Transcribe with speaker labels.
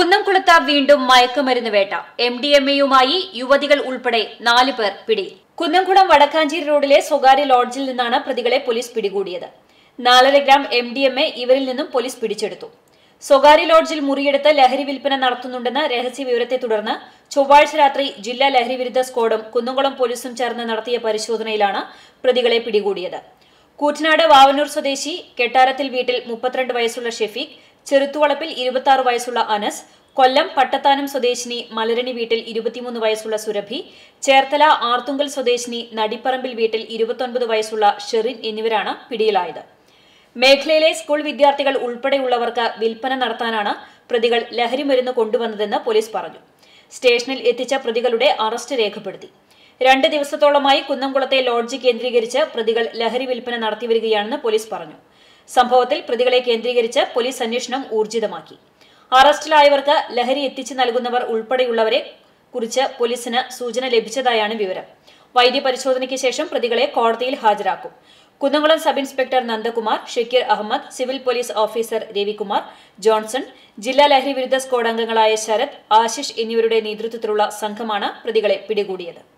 Speaker 1: കുന്നംകുളത്ത് വീണ്ടും മയക്കുമരുന്ന് വേട്ട എം ഡി എം എയുമായി യുവതികൾ ഉൾപ്പെടെ നാല് പേർ പിടി കുന്നംകുളം വടക്കാഞ്ചേരി റോഡിലെ സ്വകാര്യ ലോഡ്ജിൽ നിന്നാണ് പ്രതികളെ പോലീസ് പിടികൂടിയത് നാലര gram M D M A ഇവരിൽ നിന്നും പോലീസ് പിടിച്ചെടുത്തു സ്വകാര്യ ലോഡ്ജിൽ മുറിയെടുത്ത് ലഹരി വിൽപ്പന നടത്തുന്നുണ്ടെന്ന രഹസ്യ വിവരത്തെ തുടർന്ന് ചൊവ്വാഴ്ച രാത്രി ജില്ലാ ലഹരി വിരുദ്ധ സ്ക്വാഡും കുന്നംകുളം പോലീസും ചേർന്ന് നടത്തിയ പരിശോധനയിലാണ് പ്രതികളെ പിടികൂടിയത് കൂറ്റനാട് വാവന്നൂർ സ്വദേശി കെട്ടാരത്തിൽ വീട്ടിൽ മുപ്പത്തിരണ്ട് വയസ്സുള്ള ഷെഫീഖ് ചെറുത്തുവളപ്പിൽ ഇരുപത്തി ആറ് വയസ്സുള്ള അനസ് കൊല്ലം പട്ടത്താനം സ്വദേശിനി മലരണി വീട്ടിൽ ഇരുപത്തിമൂന്ന് വയസ്സുള്ള സുരഭി ചേർത്തല ആർത്തുങ്കൽ സ്വദേശിനി നടിപ്പറമ്പിൽ വീട്ടിൽ ഇരുപത്തൊൻപത് വയസ്സുള്ള ഷെറിൻ എന്നിവരാണ് പിടിയിലായത് മേഖലയിലെ സ്കൂൾ വിദ്യാർത്ഥികൾ ഉൾപ്പെടെയുള്ളവർക്ക് വിൽപ്പന നടത്താനാണ് പ്രതികൾ ലഹരിമരുന്ന് കൊണ്ടുവന്നതെന്ന് പോലീസ് പറഞ്ഞു സ്റ്റേഷനിൽ എത്തിച്ച പ്രതികളുടെ അറസ്റ്റ് രേഖപ്പെടുത്തി രണ്ട് ദിവസത്തോളമായി കുന്നംകുളത്തെ ലോഡ്ജ് കേന്ദ്രീകരിച്ച് പ്രതികൾ ലഹരി വിൽപ്പന നടത്തിവരികയാണെന്ന് പോലീസ് പറഞ്ഞു സംഭവത്തിൽ പ്രതികളെ കേന്ദ്രീകരിച്ച് പോലീസ് അന്വേഷണം ഊർജിതമാക്കി അറസ്റ്റിലായവർക്ക് ലഹരി എത്തിച്ചു നൽകുന്നവർ ഉൾപ്പെടെയുള്ളവരെ കുറിച്ച് പോലീസിന് സൂചന ലഭിച്ചതായാണ് വിവരം വൈദ്യപരിശോധനയ്ക്ക് ശേഷം പ്രതികളെ കോടതിയിൽ ഹാജരാക്കും Kunnamkulam sub inspector Nandakumar Shakeer Ahammed civil police officer Ravikumar Johnson ജില്ലാ ലഹരി വിരുദ്ധ സ്ക്വാഡ് അംഗങ്ങളായ ശരത് ആശിഷ് എന്നിവരുടെ നേതൃത്വത്തിലുള്ള സംഘമാണ് പ്രതികളെ പിടികൂടിയത്